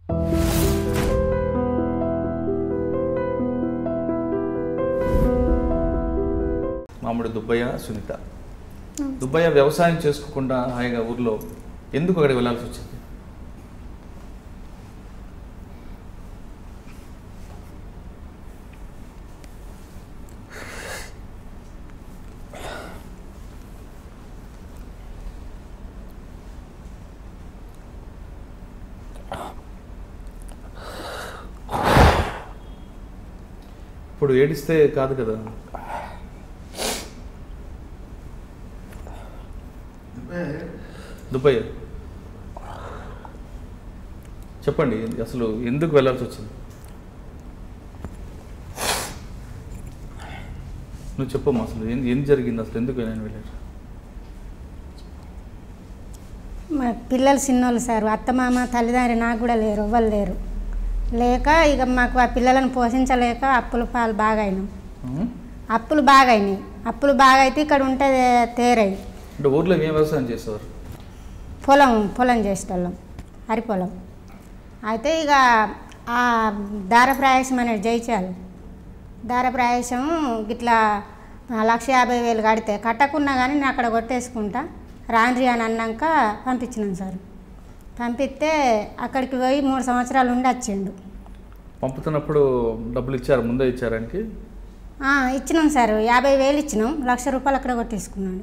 మామిడి దుబ్బయ్య సునీత దుబ్బయ్య వ్యవసాయం చేసుకోకుండా హాయిగా ఊర్లో ఎందుకు అక్కడికి వెళ్ళాల్సి వచ్చింది ఇప్పుడు ఏడిస్తే కాదు కదా దుబ్బయ్య చెప్పండి అసలు ఎందుకు వెళ్ళాల్సి వచ్చింది నువ్వు చెప్పమ్మా అసలు ఏం ఏం జరిగింది అసలు ఎందుకు నేను వెళ్ళారు మా పిల్లలు చిన్నోళ్ళు సార్ అత్తమామ తల్లిదండ్రి నాకు కూడా లేరు ఎవ్వరు లేరు లేక ఇక మాకు ఆ పిల్లలను పోషించలేక అప్పులు పాలు బాగా అయినాం ఉం? అప్పులు బాగా అయినాయి అప్పులు బాగా అయితే ఇక్కడ ఉంటే తేరాయి అంటే ఊర్లో ఏం వ్యవసాయం చేసేవారు పొలం పొలం చేసేటోళ్ళం అరి పొలం అయితే ఇక ఆ దారప్రాయసం అనేది జయించాలి దారప్రాయసం ఇట్లా లక్ష యాభై వేలు కడితే కట్టకున్నా కానీ నేను అక్కడ కొట్టేసుకుంటా రాండ్రి అని అన్నాక పంపించినాను సార్ పంపిస్తే అక్కడికి పోయి మూడు సంవత్సరాలు ఉండి వచ్చిండు పంపుతున్నప్పుడు డబ్బులు ఇచ్చారు ముందే ఇచ్చారానికి ఆ, ఇచ్చినాం సార్ యాభై వేలు ఇచ్చినాం లక్ష రూపాయలు అక్కడ కొట్టేసుకున్నాను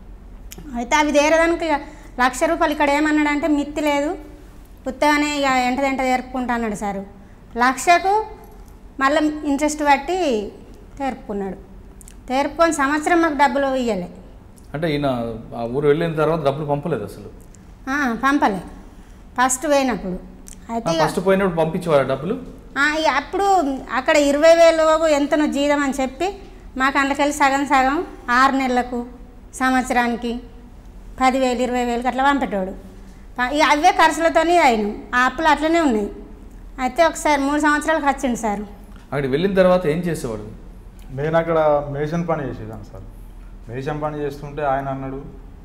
అయితే అవి తీరదానికి ఇక లక్ష రూపాయలు ఇక్కడ ఏమన్నాడంటే మిత్తి లేదు ఉత్తగానే ఇక ఎంట ఎంట జరుపుకుంటా అన్నాడు సారు లక్షకు మళ్ళీ ఇంట్రెస్ట్ బట్టి తెరుపుకున్నాడు తెరుపుకొని సంవత్సరం మాకు డబ్బులు ఇవ్వలే అంటే ఈయన ఆ ఊరు వెళ్ళిన తర్వాత డబ్బులు పంపలేదు అసలు ఆ, పంపలే ఫస్ట్ పోయినప్పుడు అయితే ఇక ఫస్ట్ పోయినప్పుడు పంపించేవారు డబ్బులు ఆ, ఇక అప్పుడు అక్కడ ఇరవై వేలు ఎంతనో జీతం అని చెప్పి మాకు అందుకెళ్ళి సగం సగం ఆరు నెలలకు సంవత్సరానికి పదివేలు ఇరవై వేలకు అట్లా పంపేటోడు ప- ఇక అవే ఖర్చులతోనే అయినాం ఆ అప్పులు అట్లనే ఉన్నాయి అయితే ఒకసారి మూడు సంవత్సరాలకు వచ్చిండు సార్ అక్కడికి వెళ్ళిన తర్వాత ఏం చేసేవాడు నేను అక్కడ మేషన్ పని చేసేదాన్ని సార్ మేషన్ పని చేస్తుంటే ఆయన అన్నాడు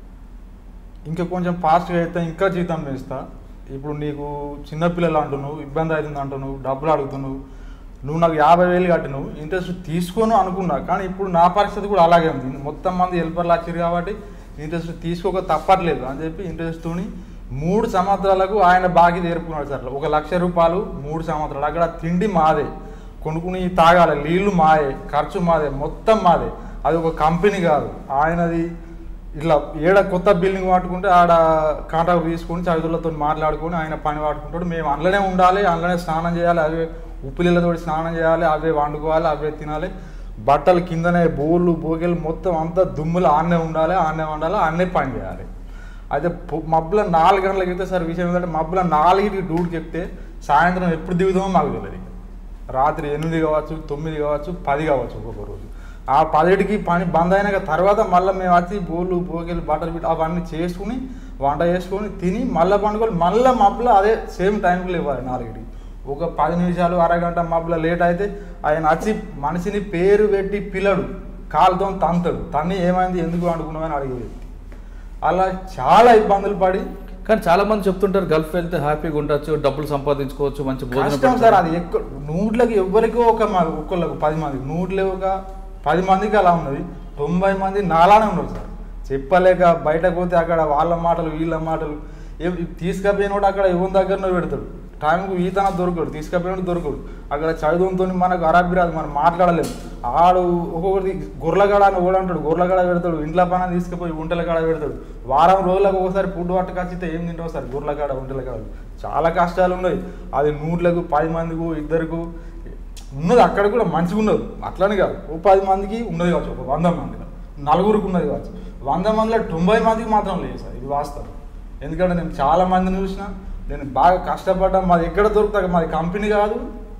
ఇంకా కొంచెం ఫాస్ట్గా అయితే ఇంకా జీతం వేస్తా ఇప్పుడు నీకు చిన్నపిల్లలు అంటున్నావు ఇబ్బంది అవుతుంది అంటున్నావు డబ్బులు అడుగుతున్నావు నువ్వు నాకు యాభై వేలు కట్టినావు ఇంట్రెస్ట్ తీసుకోను అనుకున్నా కానీ ఇప్పుడు నా పరిస్థితి కూడా అలాగే ఉంది మొత్తం మంది హెల్పర్లు వచ్చారు కాబట్టి ఇంట్రెస్ట్ తీసుకోక తప్పట్లేదు అని చెప్పి ఇంట్రెస్ట్తోని మూడు సంవత్సరాలకు ఆయన బాకీ తీర్పుకున్నాడు సార్ ఒక లక్ష రూపాయలు మూడు సంవత్సరాలు అక్కడ తిండి మాదే కొనుక్కుని తాగాలి నీళ్లు మాదే ఖర్చు మాదే మొత్తం మాదే అది ఒక కంపెనీ కాదు ఆయనది ఇట్లా ఏడ కొత్త బిల్డింగ్ పట్టుకుంటే ఆడ కాంట్రాక్ట్ తీసుకొని చదువులతో మాట్లాడుకొని ఆయన పని పట్టుకుంటాడు మేము అందులోనే ఉండాలి అందులోనే స్నానం చేయాలి అవే ఉప్పులీలతో స్నానం చేయాలి అవే వండుకోవాలి అవే తినాలి బట్టలు కిందనే బోర్లు బోగెలు మొత్తం అంతా దుమ్ములు ఆన్నే ఉండాలి ఆన్నే ఉండాలి ఆన్నే పని చేయాలి అయితే పొ- మబ్బుల నాలుగు గంటలకు ఎక్కితే సార్ విషయం ఏంటంటే మబ్బుల నాలుగింటికి డ్యూటీకి ఎక్కితే సాయంత్రం ఎప్పుడు దిగుదామో మాకు తెలియదు రాత్రి ఎనిమిది కావచ్చు తొమ్మిది కావచ్చు పది కావచ్చు ఒక్కొక్క రోజు ఆ పదిటికి పని బంద్ అయినాక తర్వాత మళ్ళీ మేము వచ్చి బోళ్ళు బోగెలు బట్టలు బిట్ట అవన్నీ చేసుకుని వంట చేసుకొని తిని మళ్ళీ పండుకొని మళ్ళీ మబ్బులో అదే సేమ్ టైంకి లేవాలి నాలుగిటికి ఒక పది నిమిషాలు అరగంట మబ్బులో లేట్ అయితే ఆయన వచ్చి మనిషిని పేరు పెట్టి పిల్లడు కాలుతో తంతాడు తన్ని ఏమైంది ఎందుకు అనుకున్నామని అడిగేది అలా చాలా ఇబ్బందులు పడి కానీ చాలా మంది చెప్తుంటారు గల్ఫ్ వెళ్తే హ్యాపీగా ఉండొచ్చు డబ్బులు సంపాదించుకోవచ్చు మంచి భోజనం కష్టం సార్ పెడతారు. అది ఎక్కువ నూట్లకి ఎవరికో ఒక మ- ఒక్కళ్ళకు పది మంది నూట్లే ఒక పది మందికి అలా ఉన్నది తొంభై మంది నాలానే ఉన్నారు సార్ చెప్పలేక బయటకు పోతే అక్కడ వాళ్ళ మాటలు వీళ్ళ మాటలు ఏ- తీసుకపోయినోడు అక్కడ ఎవరి దగ్గరనో పెడతాడు టైంకు ఈతన దొరకడు తీసుకపోయినోడు దొరకడు అక్కడ చదువుతో మనకు అరబ్బీ రాదు మనం మాట్లాడలేము ఆడు ఒక్కొక్కటి గొర్రెలగడ అని కూడా అంటాడు గొర్రెలగడ పెడతాడు ఇంట్లో పని తీసుకుపోయి ఒంటెల కాడ పెడతాడు వారం రోజులకు ఒకసారి ఫుడ్ పట్టుకొచ్చితే ఏం తింటావు సార్ గొర్రెల కాడ ఒంటెల కాడ చాలా కష్టాలు ఉన్నాయి అది నూట్లకు పది మందికి ఇద్దరికి ఉన్నది అక్కడ కూడా మంచిగా ఉన్నది అట్లని కాదు ఓ పది మందికి ఉన్నది కావచ్చు ఒక వంద మంది నలుగురికి ఉన్నది కావచ్చు వంద మందిలో తొంభై మందికి మాత్రం లేదు సార్ ఇది వాస్తవం ఎందుకంటే నేను చాలా మందిని చూసిన నేను బాగా కష్టపడ్డా మాది ఎక్కడ దొరుకుతా మాది కంపెనీ కాదు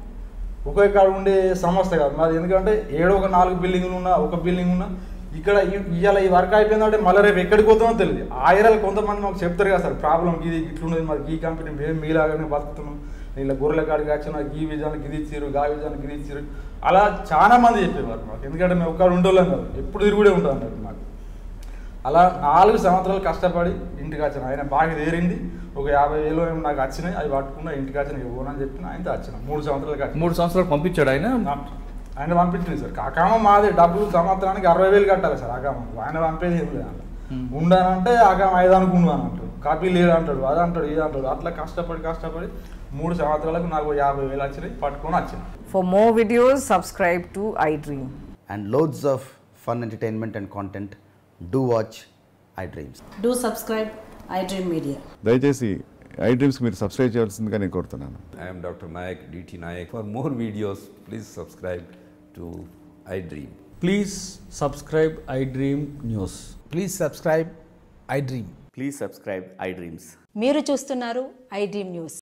ఒకే కాడ ఉండే సంస్థ కాదు మాది ఎందుకంటే ఏడో ఒక నాలుగు బిల్డింగ్లు ఉన్నా ఒక బిల్డింగ్ ఉన్నా ఇక్కడ ఈ- ఇవాళ ఈ వర్క్ అయిపోయిందంటే మళ్ళీ రేపు ఎక్కడికి పోతామో తెలియదు ఆ ఏరియాలో కొంతమంది మాకు చెప్తారు కదా సార్ ప్రాబ్లం ఇది ఇట్లున్నది మాది ఈ కంపెనీ మేము మీలాగానే బతుకుతున్నాం ఇలా గొర్రెల కాడికి వచ్చిన ఈ విజయానికి గిది ఇచ్చారు గా విజయానికి గిది ఇచ్చారు అలా చాలా మంది చెప్పేవారు మాకు ఎందుకంటే మేము ఒక్కడ ఉండోళ్ళం కాదు ఎప్పుడు తిరుగుడే ఉంటాం అన్నట్టు మాకు అలా నాలుగు సంవత్సరాలు కష్టపడి ఇంటికి వచ్చిన ఆయన బాగా తేరింది ఒక యాభై వేలు ఏమో నాకు వచ్చినాయి అవి పట్టుకున్నా ఇంటికి వచ్చిన ఇవ్వనని చెప్పిన ఆయనతో వచ్చిన మూడు సంవత్సరాలు కట్టిన మూడు సంవత్సరాలు పంపించాడు ఆయన ఆయన పంపించింది సార్ అకామ మాది డబ్బులు సంవత్సరానికి అరవై వేలు కట్టాలి సార్ అకామ ఆయన పంపేది ఏం లేదు Hmm. ఉండానంటే అకామ ఐదు అనుకున్నాను అంటాడు కాపీ లేదు అంటాడు అది అంటాడు ఇది అంటాడు అట్లా కష్టపడి కష్టపడి మూడు సంవత్సరాలకు నాకు యాభై వేలు వచ్చినాయి పట్టుకొని వచ్చిన For more videos, subscribe to iDream. and loads of fun entertainment and content, do watch iDreams. Do subscribe iDream Media. దయచేసి ఐ డ్రీమ్స్ మీరు సబ్స్క్రైబ్ చేయాల్సిందిగా నేను కోరుతున్నాను I am Dr. Nayak, DT Nayak. For more videos, please subscribe to iDream. Please subscribe iDream News. Please subscribe iDream. Please subscribe iDreams. మీరు చూస్తున్నారు iDream news